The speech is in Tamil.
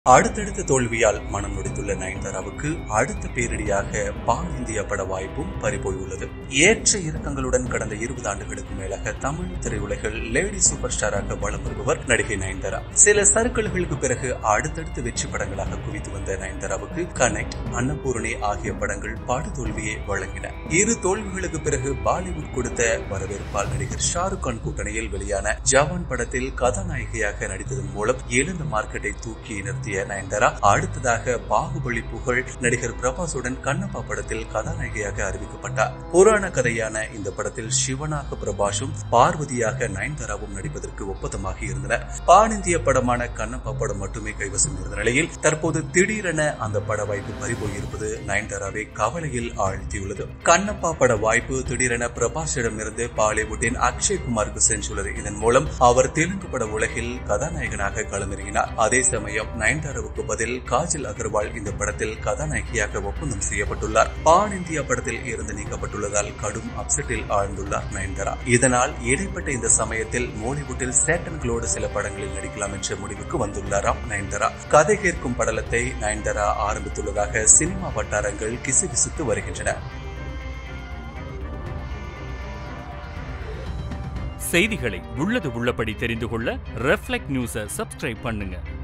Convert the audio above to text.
அடுத்தடுத்த தோல்வியால் மனம் நொடித்துள்ள நயன்தாராவுக்கு அடுத்த பேரிடியாக பான் இந்திய பட வாய்ப்பும் பறிபோயுள்ளது ஏற்ற இறக்கங்களுடன் கடந்த இருபது ஆண்டுகளுக்கு மேலாக தமிழ் திரையுலகில் லேடி சூப்பர் ஸ்டாராக வலம் வருபவர் நடிகை நயன்தாரா சில சறுக்கல்களுக்கு பிறகு அடுத்தடுத்த வெற்றி படங்களாக குவித்து வந்த நயன்தாராவுக்கு கனெக்ட் அன்னபூரணி ஆகிய படங்கள் பாடு தோல்வியை வழங்கின இரு தோல்விகளுக்கு பிறகு பாலிவுட் கொடுத்த வரவேற்பால் நடிகர் ஷாருக் கான் கூட்டணியில் வெளியான ஜவான் படத்தில் கதாநாயகியாக நடித்ததன் மூலம் எழுந்த மார்க்கெட்டை தூக்கி நிறுத்திய நயன்தாரா அடுத்ததாக பாகுபலி புகழ் நடிகர் பிரபாசுடன் கண்ணப்பா படத்தில் கதாநாயகியாக அறிவிக்கப்பட்டார் புராண கதையான இந்த படத்தில் சிவனாக பிரபாஷும் பார்வதியாக நயன்தாராவும் நடிப்பதற்கு ஒப்பந்தமாகி இருந்தனர் பான் இந்திய படமான கண்ணப்பா படம் மட்டுமே கைவசம் இருந்த நிலையில் தற்போது திடீரென அந்த பட வாய்ப்பு பறிபோயிருப்பது நயன்தாராவை கவலையில் ஆழ்த்தியுள்ளது கண்ணப்பா பட வாய்ப்பு திடீரென பிரபாஷிடமிருந்து பாலிவுட்டின் அக்ஷய் குமாருக்கு சென்றுள்ளது இதன் மூலம் அவர் தெலுங்கு பட உலகில் கதாநாயகனாக களமிறங்கினார் அதே சமயம் நயன்தாராவுக்கு பதில் காஜல் அகர்வால் இந்த படத்தில் கதாநாயகியாக ஒப்பந்தம் செய்யப்பட்டுள்ளார் பான் இந்தியா படத்தில் இருந்து நீக்கப்பட்டுள்ளதால் கடும் அப்செட்டில் ஆழ்ந்துள்ளார் நயன்தாரா இதனால் இடைப்பட்ட இந்த சமயத்தில் மோலிவுட்டில் சேட்டன்களோடு சில படங்களில் நடிக்கலாம் என்ற முடிவுக்கு வந்துள்ளாராம் நயன்தாரா கதை கேட்கும் படலத்தை நயன்தாரா ஆரம்பித்துள்ளதாக சினிமா வட்டாரங்கள் கிசுகிசுத்து வருகின்றன செய்திகளை உள்ளது உள்ளபடி தெரிந்து கொள்ள ரெஃப்ளெக்ட் நியூஸை சப்ஸ்கிரைப் பண்ணுங்க